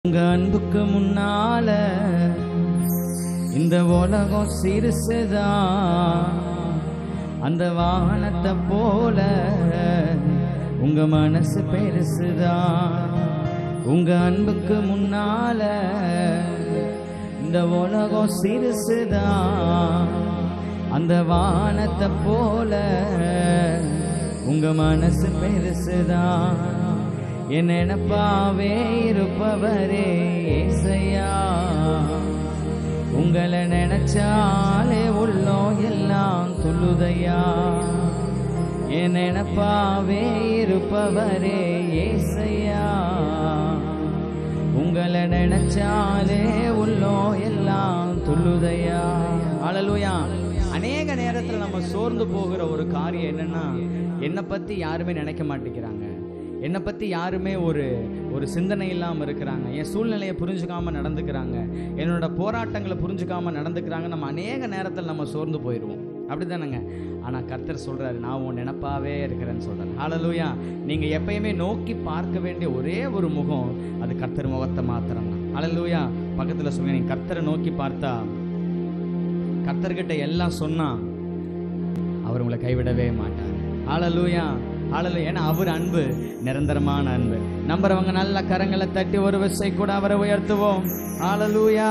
உங்க அன்புக்கு முன்னால இந்த உலகம் சிறுசுதான் அந்த வானத்தை போல உங்க மனசு பெருசுதான் உங்க அன்புக்கு முன்னால இந்த உலகம் சிறுசுதான் அந்த வானத்தை போல உங்க மனசு பெருசுதான் என் நினப்பாவே இருப்பவரே ஏசையா உங்களை நினைச்சாலே உள்ளம் எல்லாம் துள்ளுதையா என் நினப்பாவே இருப்பவரே ஏசையா உங்களை நினைச்சாலே உள்ளம் எல்லாம் துள்ளுதையா அழலுயா அநேக நேரத்தில் நம்ம சோர்ந்து போகிற ஒரு காரியம் என்னன்னா என்னை பற்றி யாருமே நினைக்க மாட்டேங்கிறாங்க என்னை பற்றி யாருமே ஒரு ஒரு சிந்தனை இல்லாமல் இருக்கிறாங்க என் சூழ்நிலையை புரிஞ்சுக்காம நடந்துக்கிறாங்க என்னோட போராட்டங்களை புரிஞ்சுக்காம நடந்துக்கிறாங்க நம்ம அநேக நேரத்தில் நம்ம சோர்ந்து போயிடுவோம் அப்படிதானங்க ஆனால் கர்த்தர் சொல்றாரு நான் உன் நினப்பாவே இருக்கிறேன்னு சொல்றாரு ஹalleluya நீங்க எப்பயுமே நோக்கி பார்க்க வேண்டிய ஒரே ஒரு முகம் அது கர்த்தர் முகத்தை மாத்திரம் தான் ஹalleluya பக்கத்தில் சொல்லுங்க நீங்க கர்த்தரை நோக்கி பார்த்தா கர்த்தர்கிட்ட எல்லாம் சொன்னா அவர் உங்களை கைவிடவே மாட்டார் ஹalleluya ஹalleluya ஏன்னா அவர் அன்பு நிரந்தரமான அன்பு நம்புறவங்க நல்ல கரங்களை தட்டி ஒரு விசை கூட அவரை உயர்த்துவோம் ஹalleluya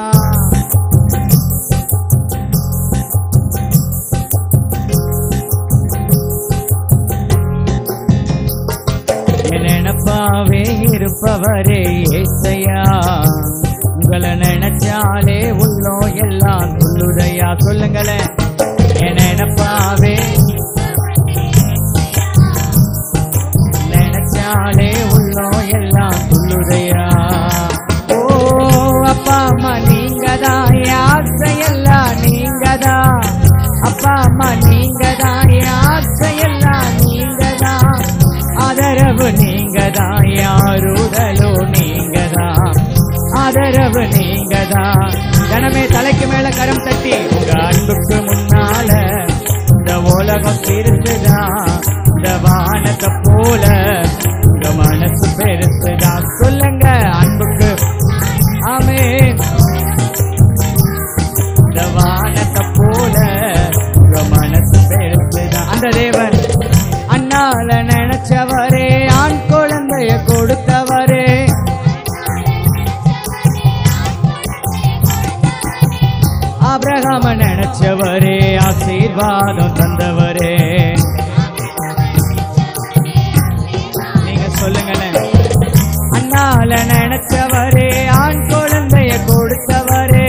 என் நினப்பாவே இருப்பவரே ஏசையா உங்களை நினைச்சாலே உள்ளம் எல்லாம் துள்ளுதையா சொல்லுங்களேன் என் நினப்பாவே நினைச்சாலே உள்ளம் எல்லாம் துள்ளுதையா ஓ அப்பா அம்மா நீங்கதான் என் ஆசையெல்லாம் நீங்கதான் அப்பா அம்மா நீங்கதான் என் ஆசையெல்லாம் நீங்கதான் ஆதரவு நீங்கதான் யாருதலோ நீங்கதான் ஆதரவு நீங்கதான் கனமே தலைக்கு மேல கரம் தட்டி உங்க அன்புக்கு முன்னால இந்த உலகம் சிறுசுதான் இந்த வானத்தை போல உங்க மனசு பெருசுதான் சொல்லுங்க அன்புக்கு ஆமே இந்த வானத்தை போல உங்க மனசு பெருசுதான் அந்த தேவன் அண்ணால நினைச்சவரே ஆண் குழந்தைய கொடுத்தவரே ஆபிரகாம நினைச்சவரே ஆசீர்வாதம் தந்தவரே நீங்க சொல்லுங்களேன் அண்ணால நினைச்சவரே ஆண் குழந்தைய கொடுத்தவரே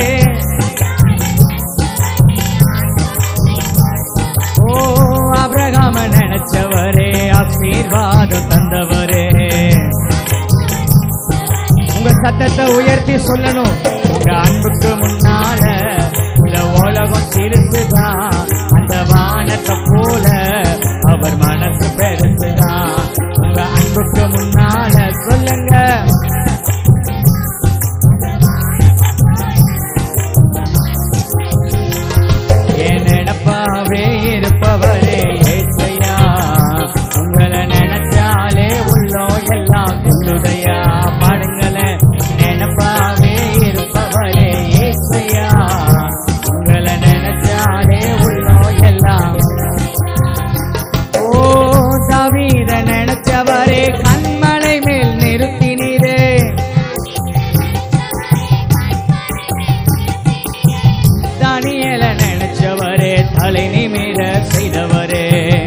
ஓ ஆபிரகாம நினைச்சவரே ஆசீர்வாதம் தந்தவரே உங்க சத்தத்தை உயர்த்தி சொல்லணும் உங்க அன்புக்கு முன்னால இந்த உலகம் சிறுசுதான் அந்த வானத்தை போல அவர் மனசு பெருசுதான் உங்க அன்புக்கு முன்னால சொல்லுங்க என் நினப்பாவே இருப்பவரே ஏசையா உங்களை நினைச்சாலே உள்ளம் எல்லாம் துள்ளுதையா பாடுங்களேன் நினப்பாவே இருப்பவரே ஏசையா உங்களை நினைச்சாலே உள்ளம் எல்லாம் ஓ தவிர நினைச்சவரே கண்மலை மேல் நிறுத்தினீரே தானியல நினைச்சவரே தலை நிமிர செய்தவரே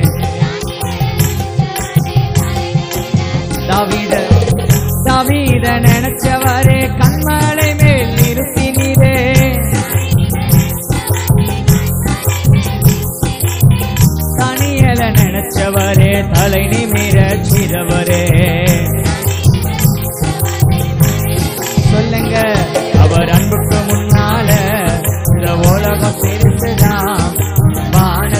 தாவீத தாவீத நினைச்சவரே கண்மலை மேல் நிறுத்தினீரே தானியல நினைச்சவரே தலை நிமிர செய்தவரே சொல்லுங்க அவர் அன்புக்கு முன்னால இந்த உலகம் பெருசுதான் வான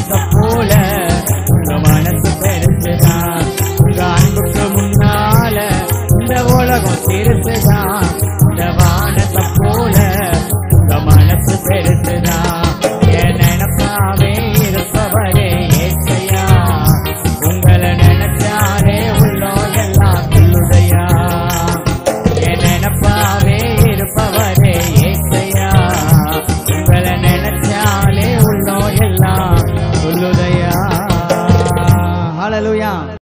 ஹalleluya